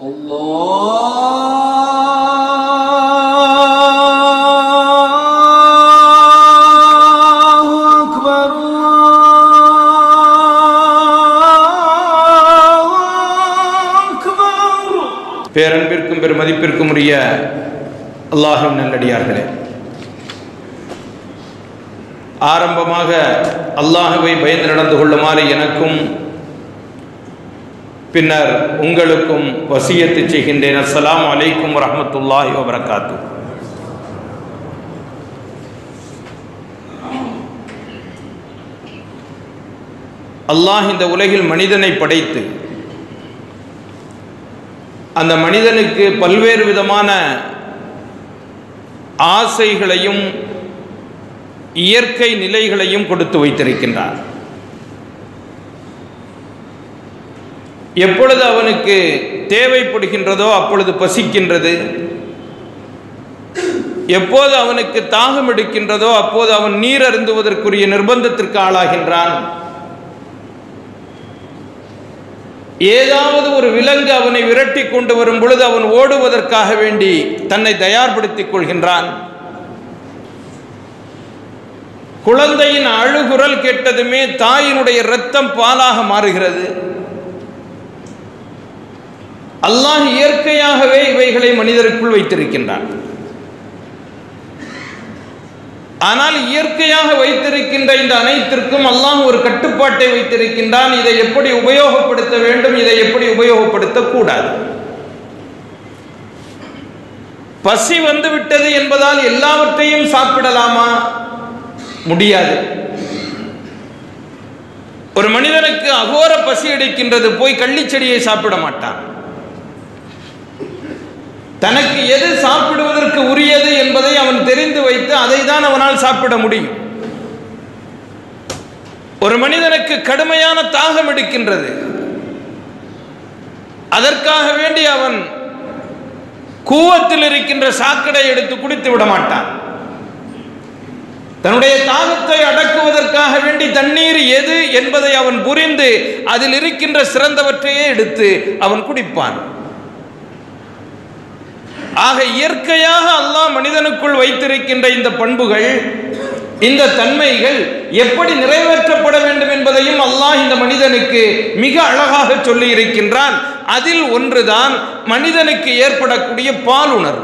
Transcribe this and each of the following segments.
الله أكبر الله أكبر பேரன்பிற்கும் பெருமதிப்பிற்கும் உரிய அல்லாஹின் நல்லடியார்களே ஆரம்பமாக அல்லாஹுவை பயந்து நடந்து கொள்ளுமாறு எனக்கும் பின்னர் உங்களுக்கும் வசியத்து செய்கின்றேன் அஸ்ஸலாமு அலைக்கும் வரஹ்மத்துல்லாஹி வபரகாத்து அல்லாஹ் இந்த உலகில் மனிதனை படைத்து அந்த மனிதனுக்கு பல்வேறு விதமான ஆசைகளையும் இயற்கை நிலைகளையும் கொடுத்து வைத்திருக்கின்றார் எப்பொழுது அவனுக்கு தேவைப்படுகின்றதோ அப்பொழுது பசிக்கின்றது எப்போது அவனுக்கு தாகம் எடுக்கின்றதோ அப்போது அவன் நீர் அருந்துவதற்குரிய நிர்பந்தத்திற்கு ஆளாகின்றான் ஏதாவது ஒரு விலங்கு அவனை விரட்டி கொண்டு வரும் பொழுது அவன் ஓடுவதற்காக வேண்டி தன்னை தயார்படுத்திக் கொள்கின்றான் குழந்தையின் அழுகுரல் கேட்டதுமே தாயினுடைய இரத்தம் பாலாக மாறுகிறது அல்லாஹ் இயற்கையாகவே இவைகளை மனிதருக்குள் வைத்திருக்கின்றான் ஆனால் இயற்கையாக வைத்திருக்கின்ற இந்த அனைத்திற்கும் அல்லாஹ் ஒரு கட்டுப்பாட்டை வைத்திருக்கின்றான் இதை எப்படி உபயோகப்படுத்த வேண்டும் இதை எப்படி உபயோகப்படுத்தக்கூடாது பசி வந்து விட்டது என்பதால் எல்லாவற்றையும் சாப்பிடலாமா முடியாது ஒரு மனிதனுக்கு அகோர பசி அடிக்கின்றது போய் கள்ளிச்செடியை சாப்பிட மாட்டான் தனக்கு எது சாப்பிடுவதற்கு உரியது என்பதை அவன் தெரிந்து வைத்து அதை தான் அவனால் சாப்பிட முடியும் ஒரு மனிதனுக்கு கடுமையான தாகம் எடுக்கின்றது அதற்காக வேண்டி அவன் கூவத்தில் இருக்கின்ற சாக்கடை எடுத்து குடித்து விட மாட்டான் தன்னுடைய தாகத்தை அடக்குவதற்காக வேண்டி தண்ணீர் எது என்பதை அவன் புரிந்து அதில் இருக்கின்ற சிறந்தவற்றையே எடுத்து அவன் குடிப்பான் ஆக இயற்கையாக அல்லாஹ் மனிதனுக்குள் வைத்திருக்கின்ற இந்த பண்புகள் இந்த தன்மைகள் எப்படி நிறைவேற்றப்பட வேண்டும் என்பதையும் அல்லாஹ் இந்த மனிதனுக்கு மிக அழகாக சொல்லி இருக்கின்றான் அதில் ஒன்றுதான் மனிதனுக்கு ஏற்படக்கூடிய பாலுணர்வு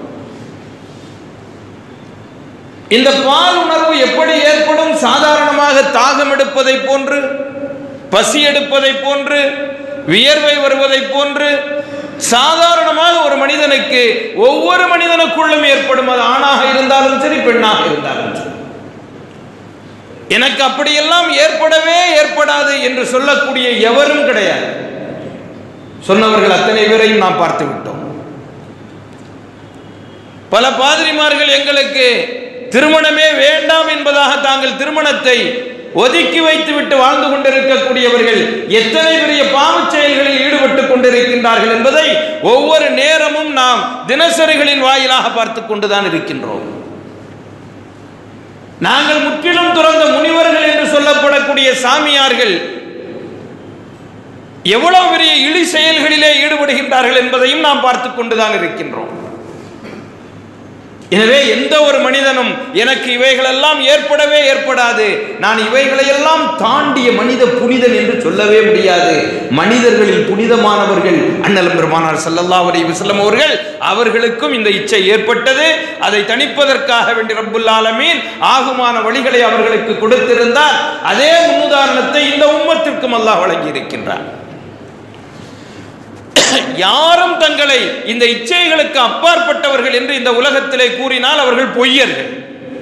இந்த பால் உணர்வு எப்படி ஏற்படும் சாதாரணமாக தாகம் எடுப்பதை போன்று பசி எடுப்பதை போன்று வியர்வை வருவதை போன்று சாதாரணமாக ஒரு மனிதனுக்கு ஒவ்வொரு மனிதனுக்குள்ளும் ஏற்படும் அது ஆணாக இருந்தாலும் சரி பெண்ணாக இருந்தாலும் சரி எனக்கு அப்படியெல்லாம் ஏற்படவே ஏற்படாது என்று சொல்லக்கூடிய எவரும் கிடையாது சொன்னவர்கள் அத்தனை பேரையும் நாம் பார்த்து விட்டோம் பல பாதிரிமார்கள் எங்களுக்கு திருமணமே வேண்டாம் என்பதாக தாங்கள் திருமணத்தை ஒதுக்கி வைத்து விட்டு வாழ்ந்து கொண்டிருக்கக்கூடியவர்கள் எத்தனை பெரிய பாவச் செயல்களில் ஈடுபட்டுக் கொண்டிருக்கின்றார்கள் என்பதை ஒவ்வொரு நேரமும் நாம் தினசரிகளின் வாயிலாக பார்த்து கொண்டுதான் இருக்கின்றோம் நாங்கள் முற்றிலும் துறந்த முனிவர்கள் என்று சொல்லப்படக்கூடிய சாமியார்கள் எவ்வளவு பெரிய இழி செயல்களிலே ஈடுபடுகின்றார்கள் என்பதையும் நாம் பார்த்து கொண்டுதான் இருக்கின்றோம் எனவே எந்த ஒரு மனிதனும் எனக்கு இவைகளெல்லாம் ஏற்படவே ஏற்படாது நான் இவைகளையெல்லாம் தாண்டிய மனித புனிதன் என்று சொல்லவே முடியாது மனிதர்களில் புனிதமானவர்கள் அண்ணலம் பெருமானார் சல்லல்லா அலி வஸல்லம் அவர்கள் அவர்களுக்கும் இந்த இச்சை ஏற்பட்டது அதை தணிப்பதற்காக வேண்டி ரப்புல் ஆலமீன் ஆகுமான வழிகளை அவர்களுக்கு கொடுத்திருந்தார் அதே முன்னுதாரணத்தை இந்த உம்மத்திற்கும் அல்லாஹ் வழங்கி இருக்கின்றார் யாரும் தங்களை இந்த இச்சைகளுக்கு அப்பாற்பட்டவர்கள் என்று இந்த உலகத்திலே கூறினால் அவர்கள் பொய்யர்கள்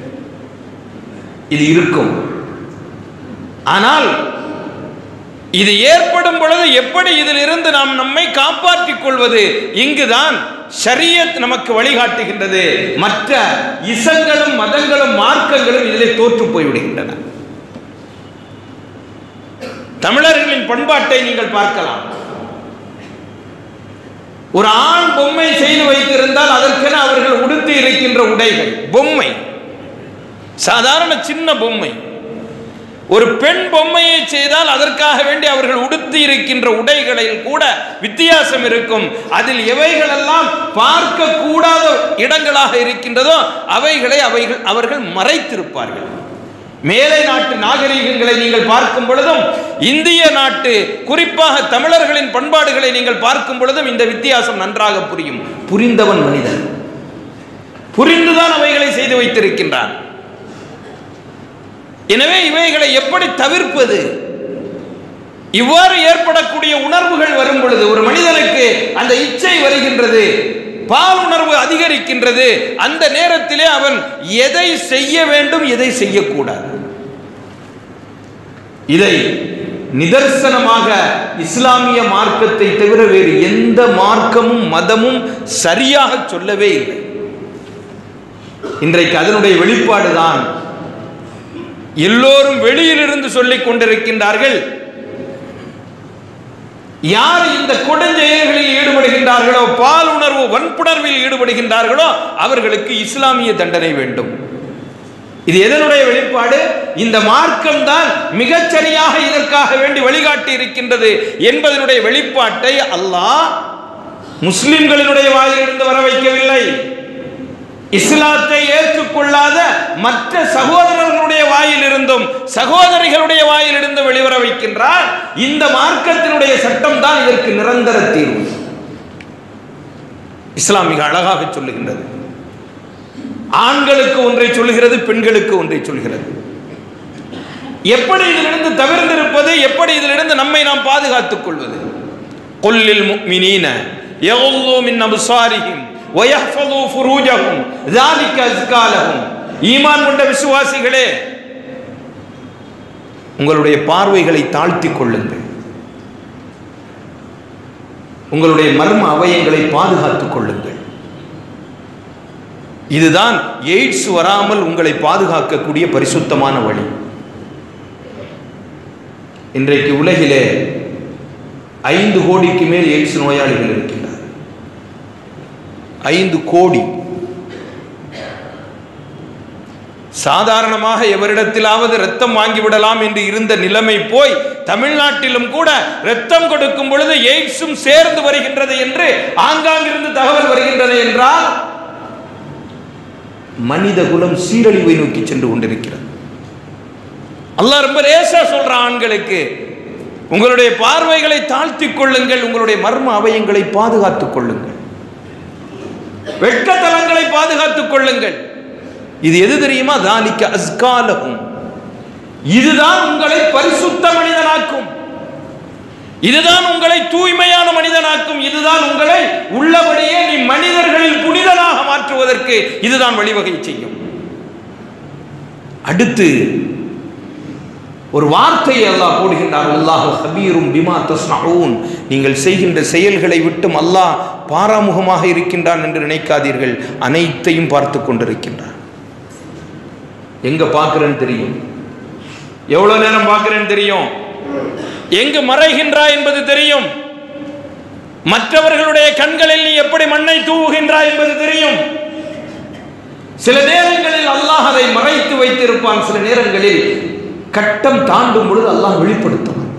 இது இருக்கும் ஆனால் இது ஏற்படும் பொழுது எப்படி இதில் இருந்து நாம் நம்மை காப்பாற்றிக் கொள்வது இங்குதான் ஷரியத் நமக்கு வழிகாட்டுகின்றது மற்ற இசங்களும் மதங்களும் மார்க்கங்களும் இதிலே தோற்று போய்விடுகின்றன தமிழர்களின் பண்பாட்டை நீங்கள் பார்க்கலாம் ஒரு ஆண் பொம்மை செய்து வைத்திருந்தால் அதற்கென அவர்கள் உடுத்தி இருக்கின்ற உடைகள் பொம்மை சாதாரண சின்ன பொம்மை ஒரு பெண் பொம்மையை செய்தால் அதற்காக வேண்டி அவர்கள் உடுத்தி இருக்கின்ற உடைகளில் கூட வித்தியாசம் இருக்கும் அதில் எவைகளெல்லாம் பார்க்க கூடாத இடங்களாக இருக்கின்றதோ அவைகளை அவைகள் அவர்கள் மறைத்திருப்பார்கள் மேலை நாட்டு நாகரிகங்களை நீங்கள் பார்க்கும் பொழுதும் இந்திய நாட்டு குறிப்பாக தமிழர்களின் பண்பாடுகளை நீங்கள் பார்க்கும் பொழுதும் இந்த வித்தியாசம் நன்றாக புரியும் புரிந்தவன் மனிதன் புரிந்துதான் அவைகளை செய்து வைத்திருக்கின்றான் எனவே இவைகளை எப்படி தவிர்ப்பது இவ்வாறு ஏற்படக்கூடிய உணர்வுகள் வரும் பொழுது ஒரு மனிதனுக்கு அந்த இச்சை வருகின்றது பால் உணர்வு அதிகரிக்கின்றது அந்த நேரத்திலே அவன் எதை செய்ய வேண்டும் எதை செய்யக்கூடாது இதை நிதர்சனமாக இஸ்லாமிய மார்க்கத்தை தவிர வேறு எந்த மார்க்கமும் மதமும் சரியாக சொல்லவே இல்லை இன்றைக்கு அதனுடைய வெளிப்பாடுதான் எல்லோரும் வெளியிலிருந்து சொல்லிக் கொண்டிருக்கின்றார்கள் யார் இந்த கொடுஞ்செயல்களில் ஈடுபடுகின்றார்களோ பால் உணர்வு வன்புணர்வில் ஈடுபடுகின்றார்களோ அவர்களுக்கு இஸ்லாமிய தண்டனை வேண்டும் இது எதனுடைய வெளிப்பாடு இந்த மார்க்கம் தான் மிகச்சரியாக இதற்காக வேண்டி வழிகாட்டி இருக்கின்றது என்பதனுடைய வெளிப்பாட்டை அல்லாஹ் முஸ்லிம்களினுடைய வாயிலிருந்து வர வைக்கவில்லை இஸ்லாத்தை ஏற்றுக்கொள்ளாத மற்ற சகோதரர்களுடைய வாயிலிருந்தும் சகோதரிகளுடைய வாயிலிருந்து வெளிவர வைக்கின்றார் இந்த மார்க்கத்தினுடைய சட்டம் தான் இதற்கு நிரந்தர தீர்வு இஸ்லாம் மிக அழகாக சொல்லுகின்றது ஆண்களுக்கு ஒன்றை சொல்லுகிறது பெண்களுக்கு ஒன்றை சொல்கிறது எப்படி இதிலிருந்து தவிர்ந்திருப்பது எப்படி இதிலிருந்து நம்மை நாம் பாதுகாத்துக் கொள்வது கொல்லில் முக்மினீன யகுல்லூ மின் அப்சாரிஹிம் வயஹ்ஃபது ஃபுரூஜஹும் ذلك அஸ்கா லஹும் ஈமான் கொண்ட விசுவாசிகளே உங்களுடைய பார்வைகளை தாழ்த்திக் கொள்ளுங்கள் உங்களுடைய மர்ம அவயங்களை பாதுகாத்துக் கொள்ளுங்கள் இதுதான் எய்ட்ஸ் வராமல் உங்களை பாதுகாக்கக்கூடிய பரிசுத்தமான வழி இன்றைக்கு உலகிலே ஐந்து கோடிக்கு மேல் எய்ட்ஸ் நோயாளிகள் இருக்கின்றார் ஐந்து கோடி சாதாரணமாக எவரிடத்திலாவது ரத்தம் வாங்கிவிடலாம் என்று இருந்த நிலைமை போய் தமிழ்நாட்டிலும் கூட ரத்தம் கொடுக்கும் பொழுது எய்ட்ஸும் சேர்ந்து வருகின்றது என்று ஆங்காங்கிருந்து தகவல் வருகின்றது என்றால் மனித குலம் சீரழிவை நோக்கி சென்று கொண்டிருக்கிறது அல்லாஹ் ரொம்ப லேசா சொல்ற ஆண்களுக்கு உங்களுடைய பார்வைகளை தாழ்த்திக் கொள்ளுங்கள் உங்களுடைய மர்ம அவயங்களை பாதுகாத்துக் கொள்ளுங்கள் வெட்கத்தலங்களை பாதுகாத்துக் கொள்ளுங்கள் இது எது தெரியுமா தானிக்க அஸ்காலகும் இதுதான் உங்களை பரிசுத்த மனிதனாக்கும் இதுதான் உங்களை தூய்மையான மனிதனாக்கும் இதுதான் உங்களை உள்ளபடியே நீ மனிதர்களில் புனிதனாக மாற்றுவதற்கு இதுதான் வழிவகை செய்யும் அடுத்து ஒரு வார்த்தையை அல்லாஹ் போடுகின்றார் அல்லாஹ் ஹபீரும் பிமா தஸ்னஊன் நீங்கள் செய்கின்ற செயல்களை விட்டும் அல்லாஹ் பாராமுகமாக இருக்கின்றான் என்று நினைக்காதீர்கள் அனைத்தையும் பார்த்து கொண்டிருக்கின்றான் எங்க பார்க்கிறேன்னு தெரியும் எவ்வளவு நேரம் பார்க்கிறேன்னு தெரியும் எங்கு மறைகின்றாய் என்பது தெரியும் மற்றவர்களுடைய கண்களில் நீ எப்படி மண்ணை தூவுகின்றாய் என்பது தெரியும் சில நேரங்களில் அல்லாஹ் அதை மறைத்து வைத்திருப்பான் சில நேரங்களில் கட்டம் தாண்டும் பொழுது அல்லாஹ் வெளிப்படுத்துவான்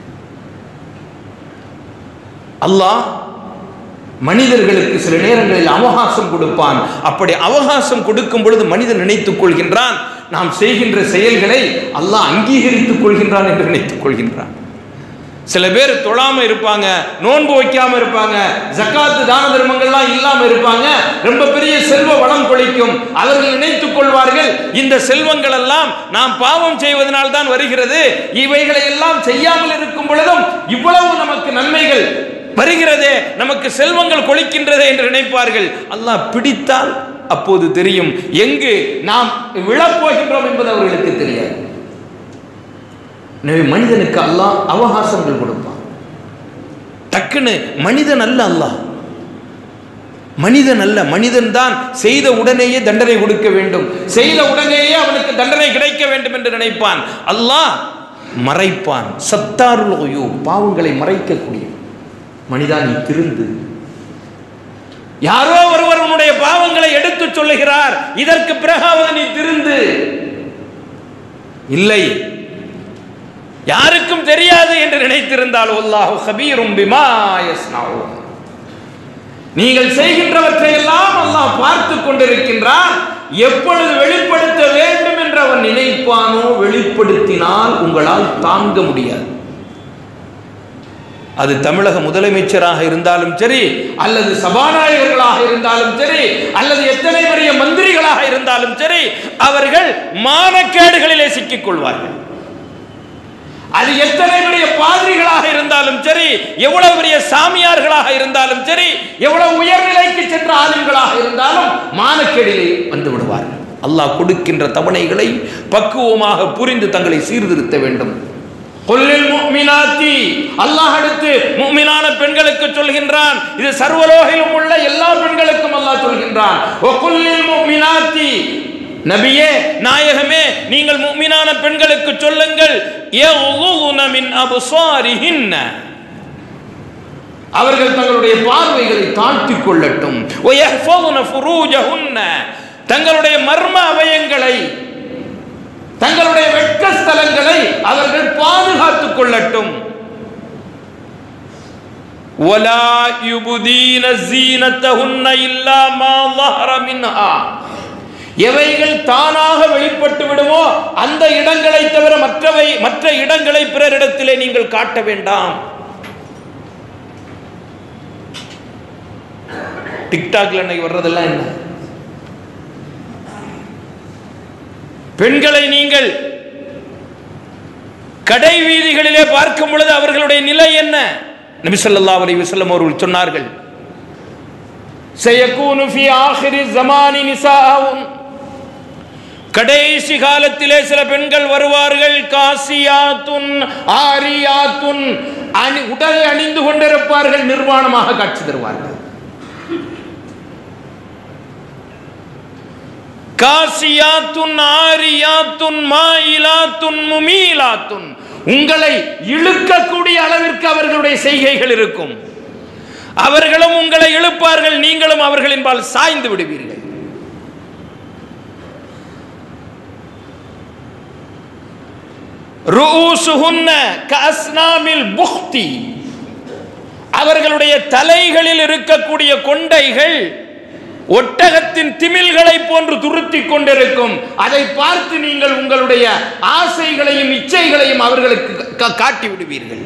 அல்லாஹ் மனிதர்களுக்கு சில நேரங்களில் அவகாசம் கொடுப்பான் அப்படி அவகாசம் கொடுக்கும் பொழுது மனிதன் நினைத்துக் கொள்கின்றான் நாம் செய்கின்ற செயல்களை அல்லாஹ் அங்கீகரித்துக் கொள்கின்றான் என்று நினைத்துக் கொள்கின்றான் சில பேர் தொழாம இருப்பாங்க நோன்பு வைக்காம இருப்பாங்க ஜக்காத்து தான தர்மங்கள்லாம் இல்லாம இருப்பாங்க ரொம்ப பெரிய செல்வ வளம் கொளிக்கும் அவர்கள் நினைத்துக் கொள்வார்கள் இந்த செல்வங்கள் எல்லாம் நாம் பாவம் செய்வதனால் தான் வருகிறது இவைகளை எல்லாம் செய்யாமல் இருக்கும் பொழுதும் இவ்வளவு நமக்கு நன்மைகள் வருகிறதே நமக்கு செல்வங்கள் கொளிக்கின்றதே என்று நினைப்பார்கள் அல்லாஹ் பிடித்தால் அப்போது தெரியும் எங்கு நாம் விழப்போகின்றோம் என்பது அவர்களுக்கு தெரியாது எனவே மனிதனுக்கு அல்லாஹ் அவகாசங்கள் கொடுப்பான் டக்குன்னு மனிதன் அல்ல அல்லாஹ் மனிதன் அல்ல மனிதன் தான் செய்த உடனேயே தண்டனை கொடுக்க வேண்டும் செய்த உடனேயே அவனுக்கு தண்டனை கிடைக்க வேண்டும் என்று நினைப்பான் அல்லாஹ் மறைப்பான் சத்தாருல் ஒயோ பாவங்களை மறைக்கக்கூடிய மனிதா நீ திருந்து யாரோ ஒருவர் உன்னுடைய பாவங்களை எடுத்து சொல்லுகிறார் இதற்கு பிறகாவது நீ திருந்து இல்லை யாருக்கும் தெரியாது என்று நினைத்திருந்தால் அல்லாஹு கபீரும் பிமா யஸ்னஊன் நீங்கள் செய்கின்றவற்றை எல்லாம் அல்லாஹ் பார்த்து கொண்டிருக்கின்றான் எப்பொழுது வெளிப்படுத்த வேண்டும் என்று அவன் நினைப்பானோ வெளிப்படுத்தினால் உங்களால் தாங்க முடியாது அது தமிழக முதலமைச்சராக இருந்தாலும் சரி அல்லது சபாநாயகர்களாக இருந்தாலும் சரி அல்லது எத்தனை பெரிய மந்திரிகளாக இருந்தாலும் சரி அவர்கள் மானக்கேடுகளிலே சிக்கிக் கொள்வார்கள் அது எத்தனை பெரிய பாதிரிகளாக இருந்தாலும் சரி எவ்வளவு பெரிய சாமியார்களாக இருந்தாலும் சரி எவ்வளவு உயர்நிலைக்கு சென்ற ஆளுங்களாக இருந்தாலும் மானக்கேடிலே வந்து விடுவார்கள் அல்லாஹ் கொடுக்கின்ற தவணைகளை பக்குவமாக புரிந்து தங்களை சீர்திருத்த வேண்டும் கொல்லில் முக்மினாத்தி அல்லாஹ் அடுத்து முக்மினான பெண்களுக்கு சொல்கின்றான் இது சர்வலோகிலும் உள்ள எல்லா பெண்களுக்கும் அல்லாஹ் சொல்கின்றான் ஒ கொல்லில் முக்மினாத்தி நபியே நாயகமே நீங்கள் முக்மினான பெண்களுக்கு சொல்லுங்கள் யகுதுன மின் அப்சாரிஹின்ன அவர்கள் தங்களுடைய பார்வைகளை தாழ்த்திக் கொள்ளட்டும் வயஹ்ஃபதுன ஃபுரூஜஹுன்ன தங்களுடைய மர்ம அவயங்களை தங்களுடைய வெட்க ஸ்தலங்களை அவர்கள் பாதுகாத்துக் கொள்ளட்டும் ولا يبدين زينتهن إلا ما ظهر منها எவைகள் தானாக வெளிப்பட்டு விடுமோ அந்த இடங்களை தவிர மற்றவை மற்ற இடங்களை பிறரிடத்திலே நீங்கள் காட்ட வேண்டாம் டிக்டாக்ல இன்னைக்கு வர்றதெல்லாம் என்ன பெண்களை நீங்கள் கடை வீதிகளிலே பார்க்கும் பொழுது அவர்களுடைய நிலை என்ன நபி ஸல்லல்லாஹு அலைஹி வஸல்லம் அவர்கள் சொன்னார்கள் சயகூனு ஃபி ஆখিরি ஜமானி நிசாஉன் கடைசி காலத்திலே சில பெண்கள் வருவார்கள் காசியாத்துன் ஆரியாத்துன் அணி உடலை அணிந்து கொண்டிருப்பார்கள் நிர்வாணமாக காட்சி தருவார்கள் காசியாத்துன் ஆரியாத்துன் மாயிலாத்துன் முமீலாத்துன் உங்களை இழுக்கக்கூடிய அளவிற்கு அவர்களுடைய செய்கைகள் இருக்கும் அவர்களும் உங்களை இழுப்பார்கள் நீங்களும் அவர்களின்பால் சாய்ந்து விடுவீர்கள் ரூசுஹுன்ன கஸ்னாமில் புக்தி அவர்களுடைய தலைகளில் இருக்கக்கூடிய கொண்டைகள் ஒட்டகத்தின் திமில்களை போன்று துருத்தி கொண்டிருக்கும் அதை பார்த்து நீங்கள் உங்களுடைய ஆசைகளையும் இச்சைகளையும் அவர்களுக்கு கா- காட்டி விடுவீர்கள்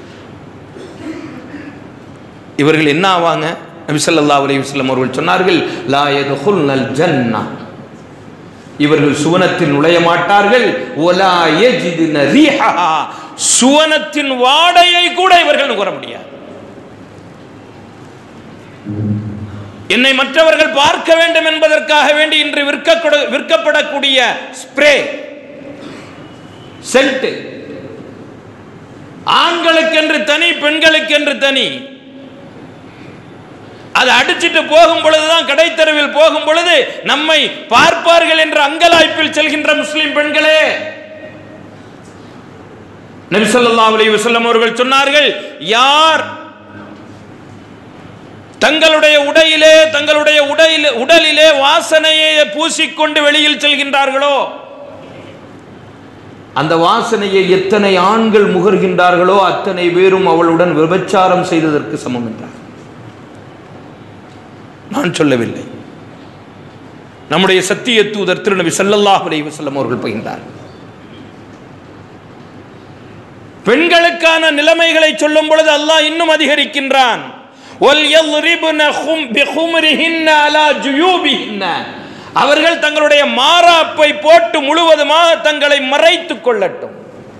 இவர்கள் என்ன ஆவாங்க நபி ஸல்லல்லாஹு அலைஹி வஸல்லம் அவர்கள் சொன்னார்கள் லா யதுகுல்னல் ஜன்னா இவர்கள் சுவனத்தில் நுழைய மாட்டார்கள் ஒலா யஜிதுன ரீஹஹா சுவனத்தின் வாடையை கூட இவர்கள் நுகர முடியாது என்னை மற்றவர்கள் பார்க்க வேண்டும் என்பதற்காக வேண்டி இன்று விற்க விற்கப்படக்கூடிய ஸ்ப்ரே சென்ட் ஆண்களுக்கென்று தனி பெண்களுக்கென்று தனி அதை அடிச்சிட்டு போகும் பொழுதுதான் கடைத்தெருவில் போகும் பொழுது நம்மை பார்ப்பார்கள் என்ற அங்கலாய்ப்பில் செல்கின்ற முஸ்லிம் பெண்களே நபி ஸல்லல்லாஹு அலைஹி வஸல்லம் அவர்கள் சொன்னார்கள் யார் தங்களுடைய உடையிலே தங்களுடைய உடையிலே உடலிலே வாசனையை பூசிக்கொண்டு வெளியில் செல்கின்றார்களோ அந்த வாசனையை எத்தனை ஆண்கள் முகர்கின்றார்களோ அத்தனை பேரும் அவளுடன் விபச்சாரம் செய்ததற்கு சமம் என்றார் நான் சொல்லவில்லை நம்முடைய சத்திய தூதர் திருநபி ஸல்லல்லாஹு அலைஹி வஸல்லம் அவர்கள் பகிர்ந்தார் பெண்களுக்கான நிலைமைகளை சொல்லும் பொழுது அல்லாஹ் இன்னும் அதிகரிக்கின்றான் وَلْيَضْرِبْنَ خُمْ بِخُمْرِهِنَّ عَلَى جُيُوبِهِنَّ அவர்கள் தங்களுடைய மாறாப்பை போட்டு முழுவதுமாக தங்களை மறைத்துக் கொள்ளட்டும்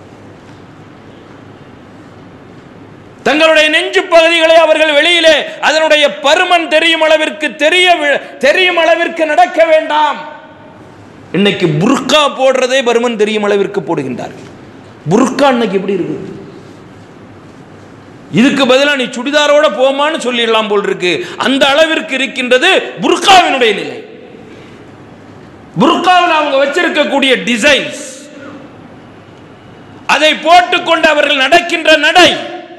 தங்களுடைய நெஞ்சு பகுதிகளை அவர்கள் வெளியிலே அதனுடைய பருமன் தெரியும் அளவிற்கு தெரிய வி- தெரியும் அளவிற்கு நடக்க வேண்டாம் இன்னைக்கு புர்கா போடுறதே பருமன் தெரியும் அளவிற்கு போடுகின்றார்கள் புர்கா இன்னைக்கு எப்படி இருக்குது இதுக்கு பதிலா நீ சுடிதாரோட போமான்னு சொல்லிடலாம் போல் இருக்கு அந்த அளவிற்கு இருக்கின்றது புர்காவினுடைய நிலை புர்காவில் அவங்க வச்சிருக்கக்கூடிய டிசைன்ஸ் அதை போட்டுக்கொண்டு அவர்கள் நடக்கின்ற நடை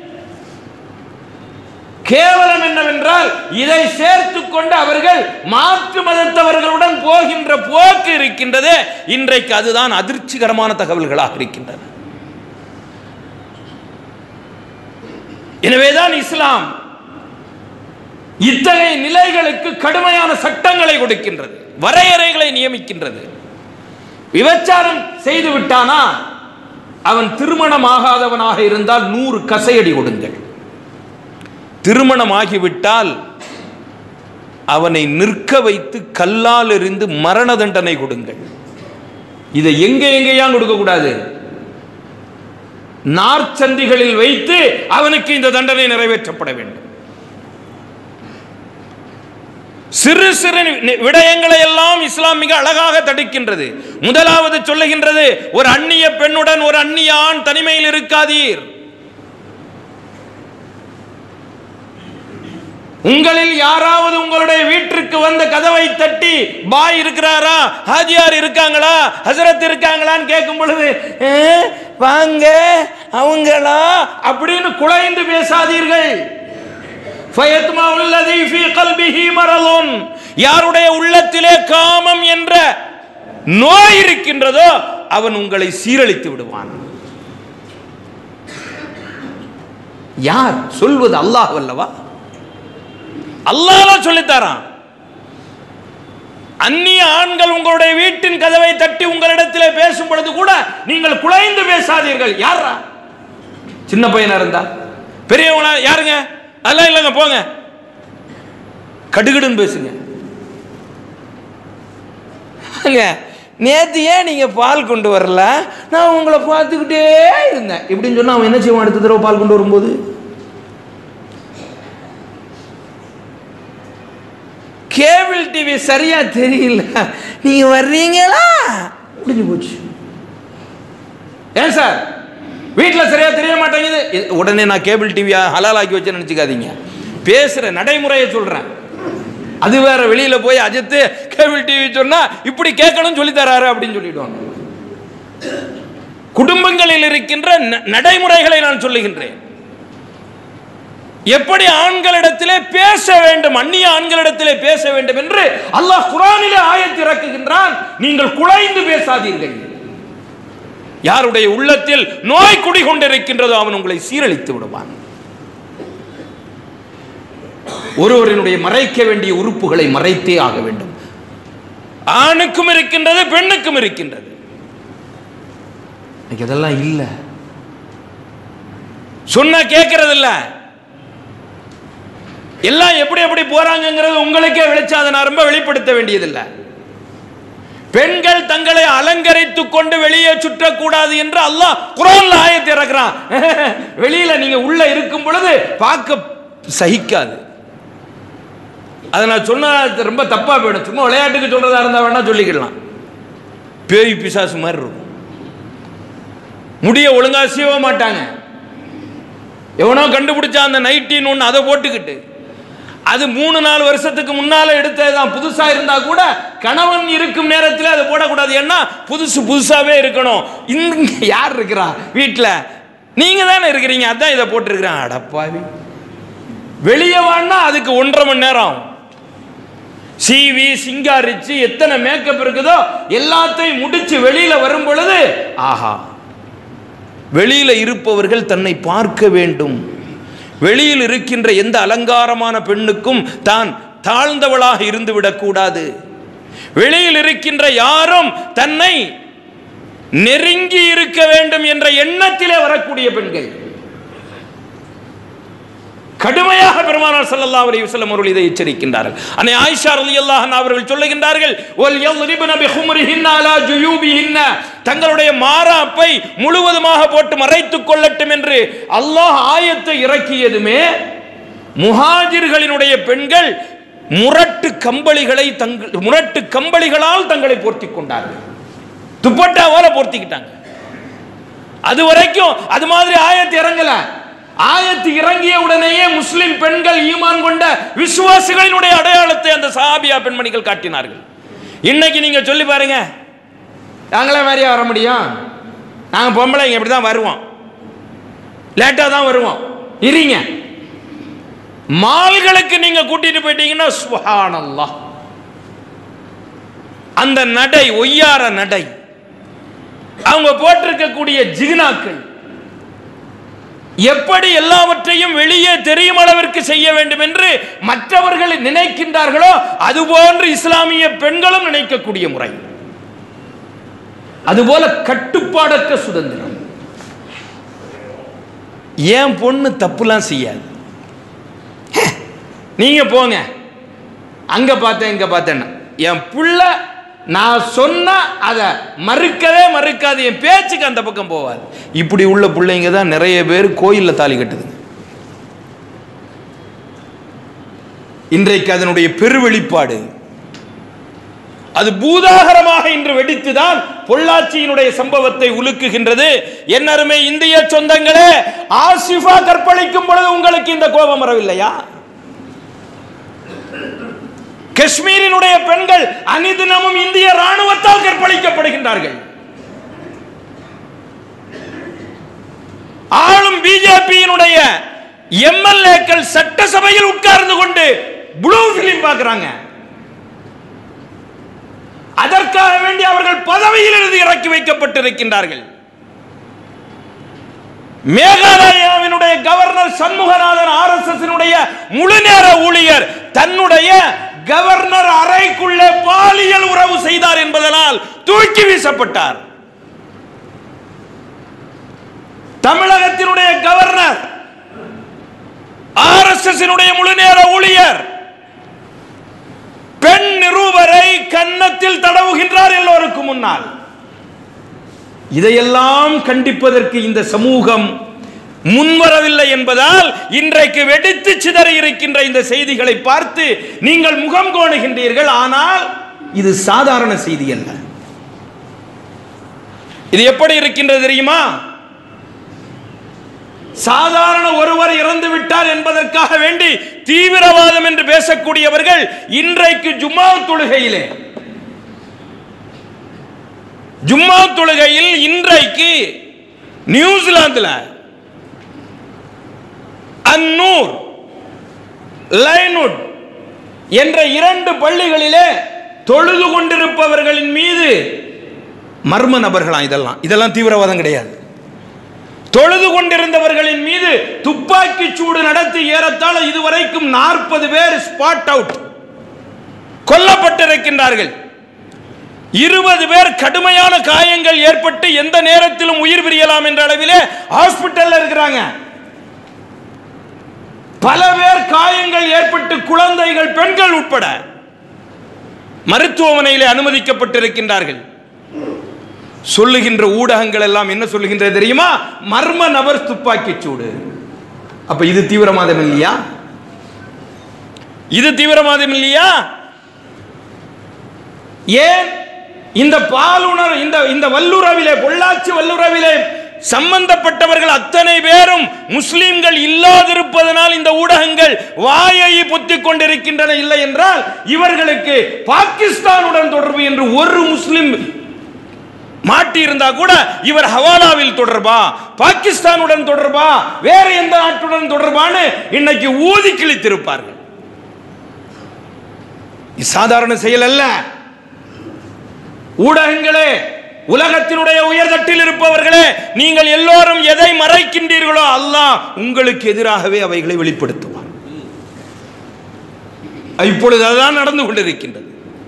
கேவலம் என்னவென்றால் இதை சேர்த்துக் கொண்டு அவர்கள் மாற்று மதத்தவர்களுடன் போகின்ற போக்கு இருக்கின்றதே இன்றைக்கு அதுதான் அதிர்ச்சிகரமான தகவல்களாக இருக்கின்றன எனவேதான் இஸ்லாம் இத்தகைய நிலைகளுக்கு கடுமையான சட்டங்களை கொடுக்கின்றது வரையறைகளை நியமிக்கின்றது விபச்சாரம் செய்து விட்டானா அவன் திருமணம் ஆகாதவனாக இருந்தால் நூறு கசையடி கொடுங்கள் திருமணம் ஆகிவிட்டால் அவனை நிற்க வைத்து கல்லால் எறிந்து மரண தண்டனை கொடுங்கள் இதை எங்க எங்கேயாம் கொடுக்க கூடாது நார்ச்சந்திகளில் வைத்து அவனுக்கு இந்த தண்டனை நிறைவேற்றப்பட வேண்டும் சிறு சிறு நி- விடயங்களை எல்லாம் இஸ்லாம் மிக அழகாக தடுக்கின்றது முதலாவது சொல்லுகின்றது ஒரு அந்நிய பெண்ணுடன் ஒரு அந்நிய ஆண் தனிமையில் இருக்காதீர் உங்களில் யாராவது உங்களுடைய வீட்டிற்கு வந்து கதவை தட்டி பாய் இருக்கிறாரா ஹாஜியார் இருக்காங்களா ஹசரத் இருக்காங்களான்னு கேட்கும் பொழுது "ஏ, வாங்க அவங்களா அப்படின்னு குழைந்து பேசாதீர்கள் ஃபயத்மா உள்ளதி ஃபீ கல்பிஹி மரதுன் யாருடைய உள்ளத்திலே காமம் என்ற நோய் இருக்கின்றதோ அவன் உங்களை சீரழித்து விடுவான் யார் சொல்வது அல்லாஹ் அல்லவா அல்லாஹ் சொல்லித்தாரான் அந்நிய ஆண்கள் உங்களுடைய வீட்டின் கதவை தட்டி உங்களிடத்திலே பேசும் பொழுது கூட நீங்கள் குலைந்து பேசாதீர்கள் யாரா சின்ன பையனா இருந்தா பெரியவங்களா யாருங்க அதெல்லாம் இல்லைங்க போங்க கடுகடுன்னு பேசுங்க வாங்க, நேத்து ஏன் நீங்க பால் கொண்டு வரல நான் உங்களை பார்த்துக்கிட்டே இருந்தேன் இப்படின்னு சொன்னா அவன் என்ன செய்வான் அடுத்த தடவை பால் கொண்டு வரும்போது கேபிள் டிவி சரியா தெரியல நீங்க வர்றீங்களா முடிஞ்சு போச்சு ஏன் சார் வீட்டில் சரியா தெரிய மாட்டேங்குது இது- உடனே நான் கேபிள் டிவியா ஹலால் ஆக்கி வச்சேன்னு நினச்சிக்காதீங்க பேசுற நடைமுறையை சொல்றேன் அது வேற வெளியில போய் அஜித்து கேபிள் டிவி சொன்னா இப்படி கேட்கணும் சொல்லி தராரு அப்படின்னு சொல்லிடுவாங்க குடும்பங்களில் இருக்கின்ற ந- நடைமுறைகளை நான் சொல்லுகின்றேன் எப்படி ஆண்களிடத்திலே பேச வேண்டும் அந்நிய ஆண்களிடத்திலே பேச வேண்டும் என்று அல்லாஹ் குரானிலே ஆயத்து இறக்குகின்றான் நீங்கள் குலைந்து பேசாதீர்கள் யாருடைய உள்ளத்தில் நோய் குடிகொண்டிருக்கின்றதோ அவன் உங்களை சீரழித்து விடுவான் ஒருவரினுடைய மறைக்க வேண்டிய உறுப்புகளை மறைத்தே ஆக வேண்டும் ஆணுக்கும் இருக்கின்றது பெண்ணுக்கும் இருக்கின்றது இன்னைக்கு அதெல்லாம் இல்லை சொன்னா கேட்கறது இல்ல எல்லாம் எப்படி எப்படி போறாங்கங்கிறது உங்களுக்கே வெளிச்சம் அதை நான் ரொம்ப வெளிப்படுத்த வேண்டியதில்லை பெண்கள் தங்களை அலங்கரித்துக் கொண்டு வெளியே சுற்றக்கூடாது என்று அல்லாஹ் குரான்ல ஆயத்தை இறக்குறான் வெளியில நீங்க உள்ள இருக்கும் பொழுது பார்க்க சகிக்காது அதை நான் சொன்னா அது ரொம்ப தப்பா போயிடும் சும்மா விளையாட்டுக்கு சொல்றதா இருந்தா வேணா சொல்லிக்கலாம் பேய் பிசாசு மாதிரி இருக்கும் முடிய ஒழுங்கா சீவ மாட்டாங்க எவனோ கண்டுபிடிச்சா அந்த நைட்டின்னு ஒன்று அதை போட்டுக்கிட்டு அது மூணு நாலு வருஷத்துக்கு முன்னால எடுத்ததுதான் புதுசா இருந்தா கூட கணவன் இருக்கும் நேரத்தில் அதை போடக்கூடாது ஏன்னா புதுசு புதுசாவே இருக்கணும் இங்க யார் இருக்கிறா வீட்டில் நீங்க தானே இருக்கிறீங்க அதான் இதை போட்டிருக்கிறேன் அடப்பாவி வெளியே வான்னா அதுக்கு ஒன்றரை மணி நேரம் ஆகும். சீவி சிங்காரிச்சு எத்தனை மேக்கப் இருக்குதோ எல்லாத்தையும் முடிச்சு வெளியில வரும் பொழுது ஆஹா வெளியில இருப்பவர்கள் தன்னை பார்க்க வேண்டும் வெளியில் இருக்கின்ற எந்த அலங்காரமான பெண்ணுக்கும் தான் தாழ்ந்தவளாக இருந்து விடக்கூடாது வெளியில் இருக்கின்ற யாரும் தன்னை நெருங்கி இருக்க வேண்டும் என்ற எண்ணத்திலே வரக்கூடிய பெண்கள் கடுமையாக பெருமானார் ஸல்லல்லாஹு அலைஹி வஸல்லம் அவர்கள் இதை எச்சரிக்கின்றார்கள் அன்னை ஆயிஷா ரலியல்லாஹு அன்ஹா அவர்கள் சொல்லுகின்றார்கள் வல் யضربن بخمرهن على جيوبهن தங்களுடைய மாறாப்பை முழுவதுமாக போட்டு மறைத்துக் கொள்ளட்டும் என்று அல்லாஹ் ஆயத்தை இறக்கியதுமே முஹாஜிர்களினுடைய பெண்கள் முரட்டு கம்பளிகளை தங்கள் முரட்டு கம்பளிகளால் தங்களை போர்த்திக் கொண்டார்கள் துப்பட்டாவால போர்த்திக்கிட்டாங்க அது வரைக்கும் அது மாதிரி ஆயத்து இறங்கல ஆயத்து இறங்கிய உடனேயே முஸ்லிம் பெண்கள் ஈமான் கொண்ட விசுவாசிகளினுடைய அடையாளத்தை அந்த சஹாபியா பெண்மணிகள் காட்டினார்கள் இன்னைக்கு நீங்க சொல்லி பாருங்க நாங்களே மாதிரியா வர முடியும் நாங்கள் பொம்பளைங்க இப்படி தான் வருவோம் லேட்டாக தான் வருவோம் இருங்க மால்களுக்கு நீங்க கூட்டிட்டு போயிட்டீங்கன்னா சுஹானல்லாஹ் அந்த நடை ஒய்யார நடை அவங்க போட்டிருக்கக்கூடிய ஜிகினாக்கள் எப்படி எல்லாவற்றையும் வெளியே தெரியும் அளவிற்கு செய்ய வேண்டும் என்று மற்றவர்கள் நினைக்கின்றார்களோ அதுபோன்று இஸ்லாமிய பெண்களும் நினைக்கக்கூடிய முறை அதுபோல கட்டுப்பாடற்ற சுதந்திரம் ஏன் பொண்ணு தப்புலாம் செய்யாது ஹே, நீங்க போங்க அங்க பார்த்தேன் இங்க பார்த்தேன்னா என் புள்ள நான் சொன்னா அதை மறுக்கவே மறுக்காது என் பேச்சுக்கு அந்த பக்கம் போவாது இப்படி உள்ள பிள்ளைங்க தான் நிறைய பேர் கோயில்ல தாலி கட்டுது இன்றைக்கு அதனுடைய பெருவெளிப்பாடு அது பூதாகரமாக இன்று வெடித்துதான் பொள்ளாச்சியினுடைய சம்பவத்தை உலுக்குகின்றது என் அருமை இந்திய சொந்தங்களே ஆசிஃபா கற்பழிக்கும் பொழுது உங்களுக்கு இந்த கோபம் வரவில்லையா காஷ்மீரினுடைய பெண்கள் அனிதினமும் இந்திய ராணுவத்தால் கற்பழிக்கப்படுகின்றார்கள் ஆளும் பிஜேபியினுடைய எம்எல்ஏக்கள் சட்டசபையில் உட்கார்ந்து கொண்டு ப்ளூ பிலிம் பார்க்கறாங்க அதற்காக வேண்டி அவர்கள் பதவியில் இருந்து இறக்கி வைக்கப்பட்டிருக்கின்றார்கள் மேகாலயாவினுடைய கவர்னர் சண்முகநாதன் ஆர்எஸ்எஸ் முழு நேர ஊழியர் தன்னுடைய கவர்னர் அறைக்குள்ளே பாலியல் உறவு செய்தார் என்பதனால் தூக்கி வீசப்பட்டார் தமிழகத்தினுடைய கவர்னர் ஆர்எஸ்எஸ் முழு நேர ஊழியர் பெண் நிருபரை கன்னத்தில் தடவுகின்றார் எல்லோருக்கும் முன்னால் இதையெல்லாம் கண்டிப்பதற்கு இந்த சமூகம் முன்வரவில்லை என்பதால் இன்றைக்கு வெடித்து சிதறி இருக்கின்ற இந்த செய்திகளை பார்த்து நீங்கள் முகம் கோணுகின்றீர்கள் ஆனால் இது சாதாரண செய்தி அல்ல இது எப்படி இருக்கின்றது தெரியுமா சாதாரண ஒருவர் இறந்து விட்டார் என்பதற்காக வேண்டி தீவிரவாதம் என்று பேசக்கூடியவர்கள் இன்றைக்கு ஜும்மா தொழுகையிலே ஜும்மா தொழுகையில் இன்றைக்கு நியூசிலாந்துல அன்னூர் லைனுட் என்ற இரண்டு பள்ளிகளிலே தொழுது கொண்டிருப்பவர்களின் மீது மர்ம நபர்களாம் இதெல்லாம் இதெல்லாம் தீவிரவாதம் கிடையாது தொழுது கொண்டிருந்தவர்களின் மீது துப்பாக்கி சூடு நடத்தி ஏறத்தாழ இதுவரைக்கும் நாற்பது பேர் ஸ்பாட் அவுட் கொல்லப்பட்டிருக்கின்றார்கள் இருபது பேர் கடுமையான காயங்கள் ஏற்பட்டு எந்த நேரத்திலும் உயிர் பிரியலாம் என்ற அளவிலே ஹாஸ்பிட்டல்ல இருக்கிறாங்க பல பேர் காயங்கள் ஏற்பட்டு குழந்தைகள் பெண்கள் உட்பட மருத்துவமனையிலே அனுமதிக்கப்பட்டிருக்கின்றார்கள் சொல்லுகின்ற ஊடகங்கள் எல்லாம் என்ன சொல்லுகின்றது தெரியுமா மர்ம நபர் துப்பாக்கி சூடு அப்ப இது தீவிரவாதம் இல்லையா இது தீவிரவாதம் இல்லையா ஏன் இந்த பாலுணர் இந்த இந்த வல்லுறவிலே பொள்ளாச்சி வல்லுறவிலே சம்பந்தப்பட்டவர்கள் அத்தனை பேரும் முஸ்லிம்கள் இல்லாதிருப்பதனால் இந்த ஊடகங்கள் வாயை பொத்திக் கொண்டிருக்கின்றன இல்லை என்றால் இவர்களுக்கு பாகிஸ்தானுடன் தொடர்பு என்று ஒரு முஸ்லிம் மாட்டி இருந்தா கூட இவர் ஹவாலாவில் தொடர்பா பாகிஸ்தானுடன் தொடர்பா வேற எந்த நாட்டுடன் தொடர்பான்னு இன்னைக்கு ஊதி கிழித்திருப்பார்கள் இது சாதாரண செயல் அல்ல ஊடகங்களே உலகத்தினுடைய உயர்தட்டில் இருப்பவர்களே நீங்கள் எல்லோரும் எதை மறைக்கின்றீர்களோ அல்லாஹ் உங்களுக்கு எதிராகவே அவைகளை வெளிப்படுத்துவார் இப்பொழுது அதுதான் நடந்து கொண்டிருக்கின்றது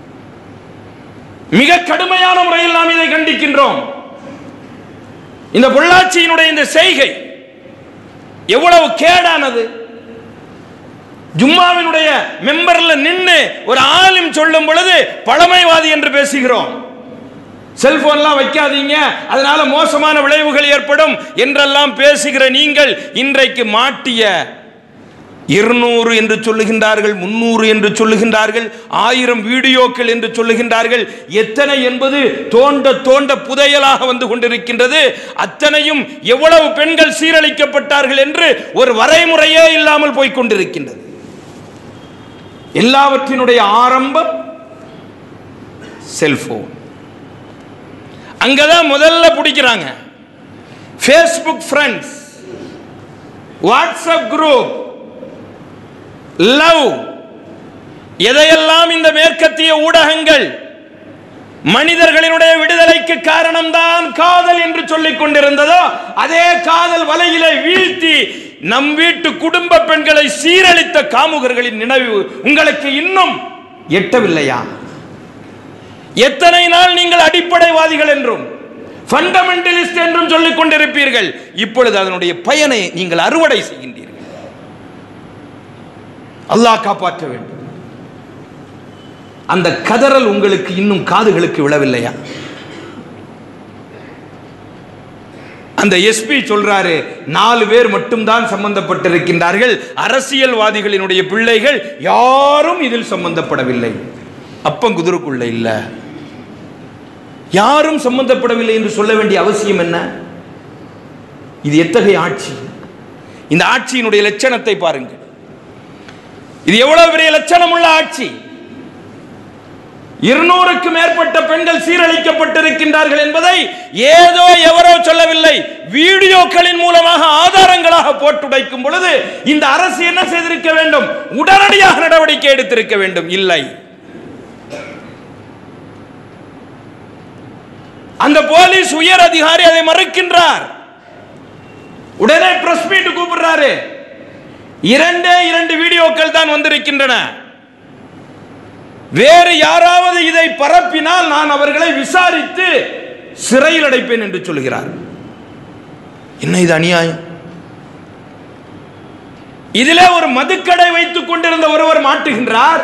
மிக கடுமையான முறையில் நாம் இதை கண்டிக்கின்றோம் இந்த பொள்ளாச்சியினுடைய இந்த செய்கை எவ்வளவு கேடானது ஜும்மாவினுடைய மெம்பர்ல நின்று ஒரு ஆலிம் சொல்லும் பொழுது பழமைவாதி என்று பேசுகிறோம் செல்போன்லாம் வைக்காதீங்க அதனால மோசமான விளைவுகள் ஏற்படும் என்றெல்லாம் பேசுகிற நீங்கள் இன்றைக்கு மாட்டிய இருநூறு என்று சொல்லுகின்றார்கள் முன்னூறு என்று சொல்லுகின்றார்கள் ஆயிரம் வீடியோக்கள் என்று சொல்லுகின்றார்கள் எத்தனை என்பது தோண்ட தோண்ட புதையலாக வந்து கொண்டிருக்கின்றது அத்தனையும் எவ்வளவு பெண்கள் சீரழிக்கப்பட்டார்கள் என்று ஒரு வரைமுறையே இல்லாமல் போய்க் கொண்டிருக்கின்றது எல்லாவற்றினுடைய ஆரம்பம் செல்போன் அங்கதான் முதல்ல பிடிக்கிறாங்க Facebook friends WhatsApp group love எதையெல்லாம் இந்த மேற்கத்திய ஊடகங்கள் மனிதர்களினுடைய விடுதலைக்கு காரணம்தான் காதல் என்று சொல்லிக் கொண்டிருந்ததோ அதே காதல் வலையிலே வீழ்த்தி நம் வீட்டு குடும்ப பெண்களை சீரழித்த காமுகர்களின் நினைவு உங்களுக்கு இன்னும் எட்டவில்லையா எத்தனை நாள் நீங்கள் அடிப்படைவாதிகள் என்றும் ஃபண்டமெண்டலிஸ்ட் என்றும் சொல்லிக் கொண்டிருப்பீர்கள் இப்பொழுது அதனுடைய பயனை நீங்கள் அறுவடை செய்கின்றீர்கள் அல்லாஹ் காப்பாற்ற வேண்டும் அந்த கதறல் உங்களுக்கு இன்னும் காதுகளுக்கு விழவில்லையா அந்த எஸ்பி சொல்றாரு நாலு பேர் மட்டும்தான் சம்பந்தப்பட்டிருக்கின்றார்கள் அரசியல்வாதிகளினுடைய பிள்ளைகள் யாரும் இதில் சம்பந்தப்படவில்லை அப்பங்குதிருக்குள்ள இல்ல யாரும் சம்பந்தப்படவில்லை என்று சொல்ல வேண்டிய அவசியம் என்ன இது எத்தகைய ஆட்சி இந்த ஆட்சியினுடைய லட்சணத்தை பாருங்கள் இது எவ்வளவு பெரிய லட்சணம் உள்ள ஆட்சி இருநூறுக்கு மேற்பட்ட பெண்கள் சீரழிக்கப்பட்டிருக்கின்றார்கள் என்பதை ஏதோ எவரோ சொல்லவில்லை வீடியோக்களின் மூலமாக ஆதாரங்களாக போட்டுடைக்கும் பொழுது இந்த அரசு என்ன செய்திருக்க வேண்டும் உடனடியாக நடவடிக்கை எடுத்திருக்க வேண்டும் இல்லை அந்த போலீஸ் உயர் அதிகாரி அதை மறுக்கின்றார் உடனே பிரஸ் மீட் கூப்பிடுறாரு இரண்டே இரண்டு வீடியோக்கள் தான் வந்திருக்கின்றன வேறு யாராவது இதை பரப்பினால் நான் அவர்களை விசாரித்து சிறையில் அடைப்பேன் என்று சொல்கிறார் என்ன இது அநியாயம் இதிலே ஒரு மதுக்கடை வைத்துக் கொண்டிருந்த ஒருவர் மாட்டுகின்றார்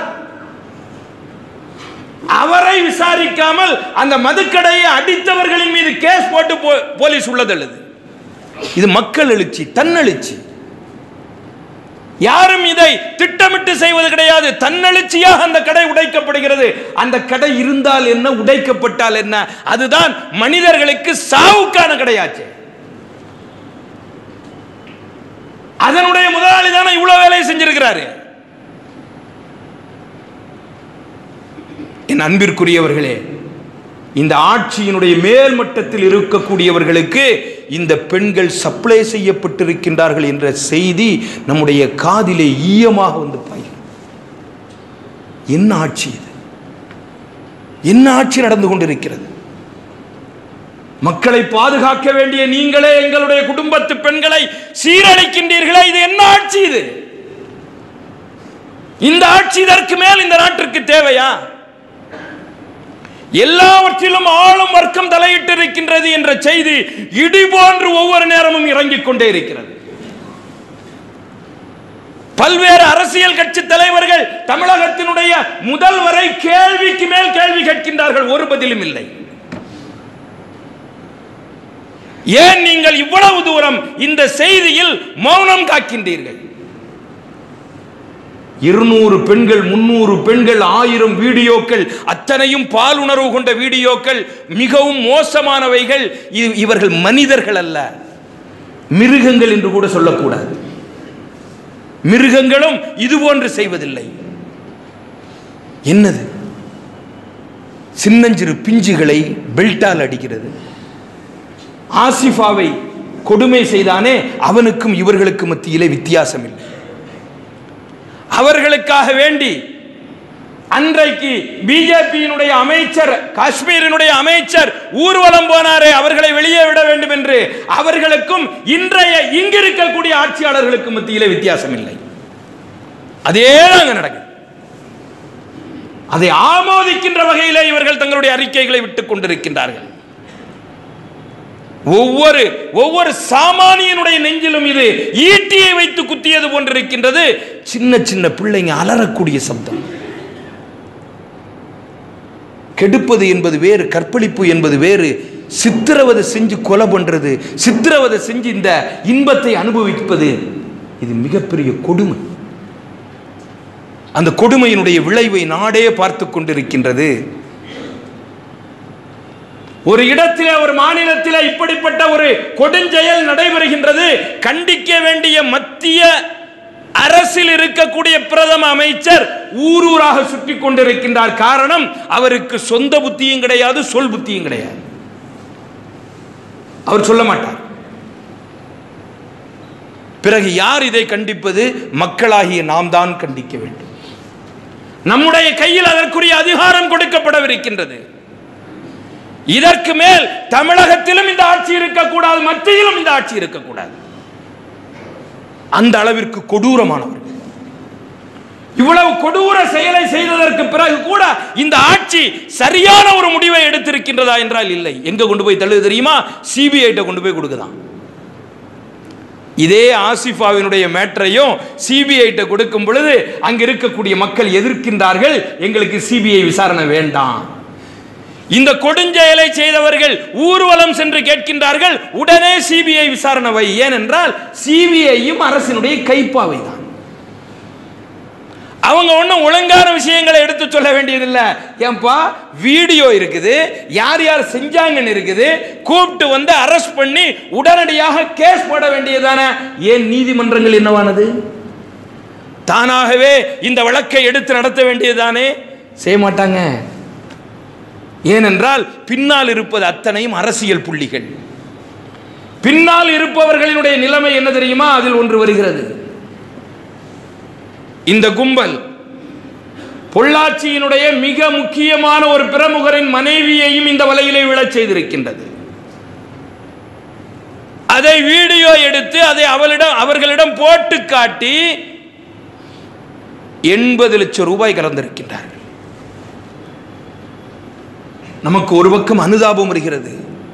அவரை விசாரிக்காமல் அந்த மதுக்கடையை அடித்தவர்களின் மீது கேஸ் போட்டு போ- போலீஸ் உள்ளதழுது இது மக்கள் எழுச்சி தன்னெழுச்சி யாரும் இதை திட்டமிட்டு செய்வது கிடையாது தன்னெழுச்சியாக அந்த கடை உடைக்கப்படுகிறது அந்த கடை இருந்தால் என்ன உடைக்கப்பட்டால் என்ன அதுதான் மனிதர்களுக்கு சாவுக்கான கடையாச்சு அதனுடைய முதலாளி தானே இவ்வளவு வேலையை செஞ்சிருக்கிறாரு என் அன்பிற்குரியவர்களே இந்த ஆட்சியினுடைய மேல் மட்டத்தில் இருக்கக்கூடியவர்களுக்கு இந்த பெண்கள் சப்ளை செய்யப்பட்டிருக்கின்றார்கள் என்ற செய்தி நம்முடைய காதிலே ஈயமாக வந்து பாயும் என்ன ஆட்சி இது என்ன ஆட்சி நடந்து கொண்டிருக்கிறது மக்களை பாதுகாக்க வேண்டிய நீங்களே எங்களுடைய குடும்பத்து பெண்களை சீரழிக்கின்றீர்களே இது என்ன ஆட்சி இது இந்த ஆட்சி இதற்கு மேல் இந்த நாட்டிற்கு தேவையா எல்லாவற்றிலும் ஆளும் வர்க்கம் தலையிட்டு இருக்கின்றது என்ற செய்தி இடி போன்று ஒவ்வொரு நேரமும் இறங்கிக் கொண்டே இருக்கிறது பல்வேறு அரசியல் கட்சி தலைவர்கள் தமிழகத்தினுடைய முதல்வரை கேள்விக்கு மேல் கேள்வி கேட்கின்றார்கள் ஒரு பதிலும் இல்லை ஏன் நீங்கள் இவ்வளவு தூரம் இந்த செய்தியில் மௌனம் காக்கின்றீர்கள் இருநூறு பெண்கள் முன்னூறு பெண்கள் ஆயிரம் வீடியோக்கள் அத்தனையும் பாலுணர்வு கொண்ட வீடியோக்கள் மிகவும் மோசமானவைகள் இ- இவர்கள் மனிதர்கள் அல்ல மிருகங்கள் என்று கூட சொல்லக்கூடாது மிருகங்களும் இது போன்று செய்வதில்லை என்னது சின்னஞ்சிறு பிஞ்சுகளை பெல்ட்டால் அடிக்கிறது ஆசிஃபாவை கொடுமை செய்தானே அவனுக்கும் இவர்களுக்கு மத்தியிலே வித்தியாசம் இல்லை அவர்களுக்காக வேண்டி அன்றைக்கு பிஜேபியினுடைய அமைச்சர் காஷ்மீரினுடைய அமைச்சர் ஊர்வலம் போனாரே அவர்களை வெளியே விட வேண்டும் என்று அவர்களுக்கும் இன்றைய இங்கிருக்கக்கூடிய ஆட்சியாளர்களுக்கு மத்தியிலே வித்தியாசம் இல்லை அதே அங்க நடக்குது அதை ஆமோதிக்கின்ற வகையிலே இவர்கள் தங்களுடைய அறிக்கைகளை விட்டுக் கொண்டிருக்கின்றார்கள் ஒவ்வொரு ஒவ்வொரு சாமானியனுடைய நெஞ்சிலும் இது ஈட்டியை வைத்து குத்தியது போன்றிருக்கின்றது சின்ன சின்ன பிள்ளைங்க அலறக்கூடிய சப்தம் கெடுப்பது என்பது வேறு கற்பழிப்பு என்பது வேறு சித்திரவதை செஞ்சு கொலை பண்றது சித்திரவதை செஞ்சு இந்த இன்பத்தை அனுபவிப்பது இது மிகப்பெரிய கொடுமை அந்த கொடுமையினுடைய விளைவை நாடே பார்த்து கொண்டிருக்கின்றது ஒரு இடத்திலே ஒரு மாநிலத்திலே இப்படிப்பட்ட ஒரு கொடுஞ்செயல் நடைபெறுகின்றது கண்டிக்க வேண்டிய மத்திய அரசில் இருக்கக்கூடிய பிரதம அமைச்சர் ஊரூராக சுற்றி கொண்டிருக்கின்றார் காரணம் அவருக்கு சொந்த புத்தியும் கிடையாது சொல் புத்தியும் கிடையாது அவர் சொல்ல மாட்டார் பிறகு யார் இதை கண்டிப்பது மக்களாகிய நாம் தான் கண்டிக்க வேண்டும் நம்முடைய கையில் அதற்குரிய அதிகாரம் கொடுக்கப்படவிருக்கின்றது இதற்கு மேல் தமிழகத்திலும் இந்த ஆட்சி இருக்கக்கூடாது மத்தியிலும் இந்த ஆட்சி இருக்கக்கூடாது அந்த அளவிற்கு கொடூரமானவர்கள் இவ்வளவு கொடூர செயலை செய்ததற்கு பிறகு கூட இந்த ஆட்சி சரியான ஒரு முடிவை எடுத்திருக்கின்றதா என்றால் இல்லை எங்க கொண்டு போய் தள்ளுது தெரியுமா சிபிஐ கொண்டு போய் கொடுக்குதான் இதே ஆசிஃபாவினுடைய மேட்டரையும் சிபிஐ கொடுக்கும் பொழுது அங்க இருக்கக்கூடிய மக்கள் எதிர்க்கின்றார்கள் எங்களுக்கு சிபிஐ விசாரணை வேண்டாம் இந்த கொடுஞ்செயலை செய்தவர்கள் ஊர்வலம் சென்று கேட்கின்றார்கள் உடனே சிபிஐ விசாரணை வை ஏனென்றால் சிபிஐயும் அரசினுடைய கைப்பாவை தான் அவங்க ஒன்றும் ஒழுங்கான விஷயங்களை எடுத்து சொல்ல வேண்டியதில்லை ஏன்பா வீடியோ இருக்குது யார் யார் செஞ்சாங்கன்னு இருக்குது கூப்பிட்டு வந்து அரெஸ்ட் பண்ணி உடனடியாக கேஸ் போட வேண்டியதானே ஏன் நீதிமன்றங்கள் என்னவானது தானாகவே இந்த வழக்கை எடுத்து நடத்த வேண்டியதுதானே செய்ய மாட்டாங்க ஏனென்றால் பின்னால் இருப்பது அத்தனையும் அரசியல் புள்ளிகள் பின்னால் இருப்பவர்களினுடைய நிலைமை என்ன தெரியுமா அதில் ஒன்று வருகிறது இந்த கும்பல் பொள்ளாச்சியினுடைய மிக முக்கியமான ஒரு பிரமுகரின் மனைவியையும் இந்த வலையிலே விழச் செய்திருக்கின்றது அதை வீடியோ எடுத்து அதை அவளிடம் அவர்களிடம் போட்டு காட்டி எண்பது லட்சம் ரூபாய் கலந்திருக்கின்றார்கள் நமக்கு ஒரு பக்கம் அனுதாபம் வருகிறது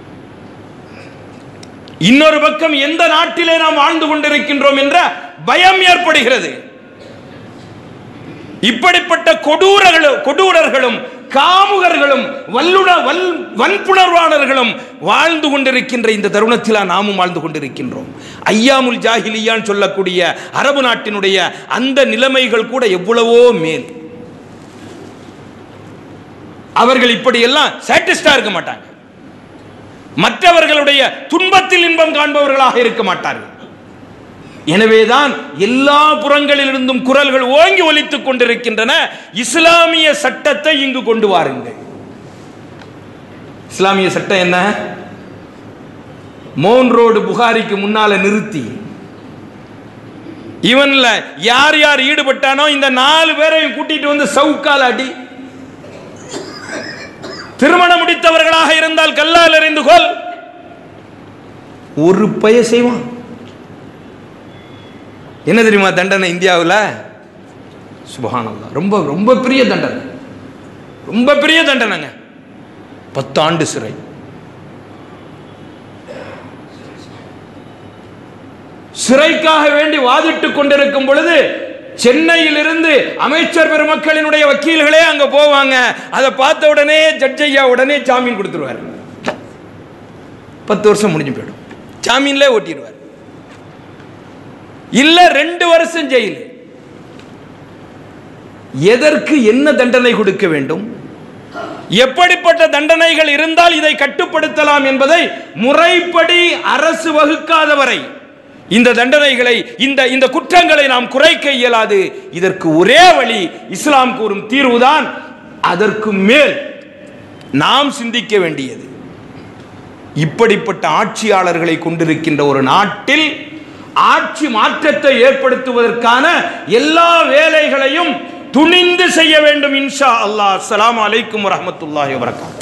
இன்னொரு பக்கம் எந்த நாட்டிலே நாம் வாழ்ந்து கொண்டிருக்கின்றோம் என்ற பயம் ஏற்படுகிறது இப்படிப்பட்ட கொடூரர்களும் கொடூரர்களும் காமுகர்களும் வல்லுட வல் வன்புணர்வாளர்களும் வாழ்ந்து கொண்டிருக்கின்ற இந்த தருணத்தில் நாமும் வாழ்ந்து கொண்டிருக்கின்றோம் ஐயாமுல் ஜாஹிலியான்னு சொல்லக்கூடிய அரபு நாட்டினுடைய அந்த நிலைமைகள் கூட எவ்வளவோ மேல் அவர்கள் இப்படி எல்லாம் சாட்டிஸ்டா இருக்க மாட்டாங்க மற்றவர்களுடைய துன்பத்தில் இன்பம் காண்பவர்களாக இருக்க மாட்டார்கள் எனவேதான் எல்லா புறங்களிலிருந்தும் குரல்கள் ஓங்கி ஒலித்துக் கொண்டிருக்கின்றன இஸ்லாமிய சட்டத்தை இங்கு கொண்டு வாருங்கள் இஸ்லாமிய சட்டம் என்ன மோன் ரோடு புகாரிக்கு முன்னால நிறுத்தி இவன்ல யார் யார் ஈடுபட்டானோ இந்த நாலு பேரையும் கூட்டிட்டு வந்து சவுக்கால் அடி திருமணம் முடித்தவர்களாக இருந்தால் கல்லால் எறிந்து கொள் ஒரு பய செய்வான் என்ன தெரியுமா தண்டனை இந்தியாவில் சுபஹானல்லா ரொம்ப ரொம்ப பெரிய தண்டனை ரொம்ப பெரிய தண்டனைங்க பத்தாண்டு சிறை சிறைக்காக வேண்டி வாதிட்டுக் கொண்டிருக்கும் பொழுது சென்னையிலிருந்து அமைச்சர் பெருமக்களினுடைய வக்கீல்களே அங்க போவாங்க அதை பார்த்த உடனே ஜட்ஜ் ஐயா உடனே ஜாமீன் கொடுத்துருவார் பத்து வருஷம் முடிஞ்சு போயிடும் ஜாமீன்ல ஓட்டிடுவார் இல்ல ரெண்டு வருஷம் ஜெயில் எதற்கு என்ன தண்டனை கொடுக்க வேண்டும் எப்படிப்பட்ட தண்டனைகள் இருந்தால் இதை கட்டுப்படுத்தலாம் என்பதை முறைப்படி அரசு வகுக்காத வரை இந்த தண்டனைகளை இந்த இந்த குற்றங்களை நாம் குறைக்க இயலாது இதற்கு ஒரே வழி இஸ்லாம் கூறும் தீர்வுதான் அதற்கு மேல் நாம் சிந்திக்க வேண்டியது இப்படிப்பட்ட ஆட்சியாளர்களை கொண்டிருக்கின்ற ஒரு நாட்டில் ஆட்சி மாற்றத்தை ஏற்படுத்துவதற்கான எல்லா வேலைகளையும் துணிந்து செய்ய வேண்டும் இன்ஷா அல்லாஹ் அஸ்ஸலாமு அலைக்கும் வரஹ்மத்துல்லாஹி வபரகாத்துஹு